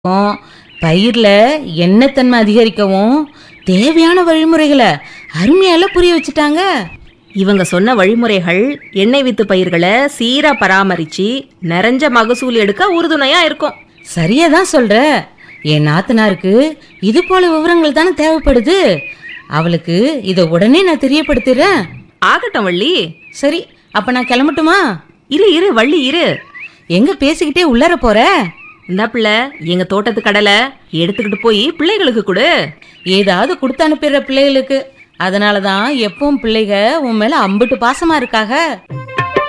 இருக்கும் பயிரில் எண்ணெய்த்தன்மை அதிகரிக்கவும் தேவையான வழிமுறைகளை அருமையால புரிய வச்சுட்டாங்க இவங்க சொன்ன வழிமுறைகள் எண்ணெய் வித்து பயிர்களை சீரா பராமரிச்சு நிறைஞ்ச மகசூல் எடுக்க உறுதுணையா இருக்கும் சரியா தான் சொல்ற என் நாத்தனாருக்கு இது போல விவரங்கள் தானே தேவைப்படுது அவளுக்கு இதை உடனே நான் தெரியப்படுத்திடுறேன் ஆகட்டும் வள்ளி சரி அப்ப நான் கிளம்பட்டுமா இரு இரு வள்ளி இரு எங்க பேசிக்கிட்டே உள்ளார போற இந்த பிள்ளை எங்க தோட்டத்து கடலை எடுத்துக்கிட்டு போய் பிள்ளைகளுக்கு கொடு ஏதாவது கொடுத்து அனுப்பிடுற பிள்ளைகளுக்கு அதனால தான் எப்பவும் பிள்ளைக உன் மேல அம்பிட்டு பாசமா இருக்காக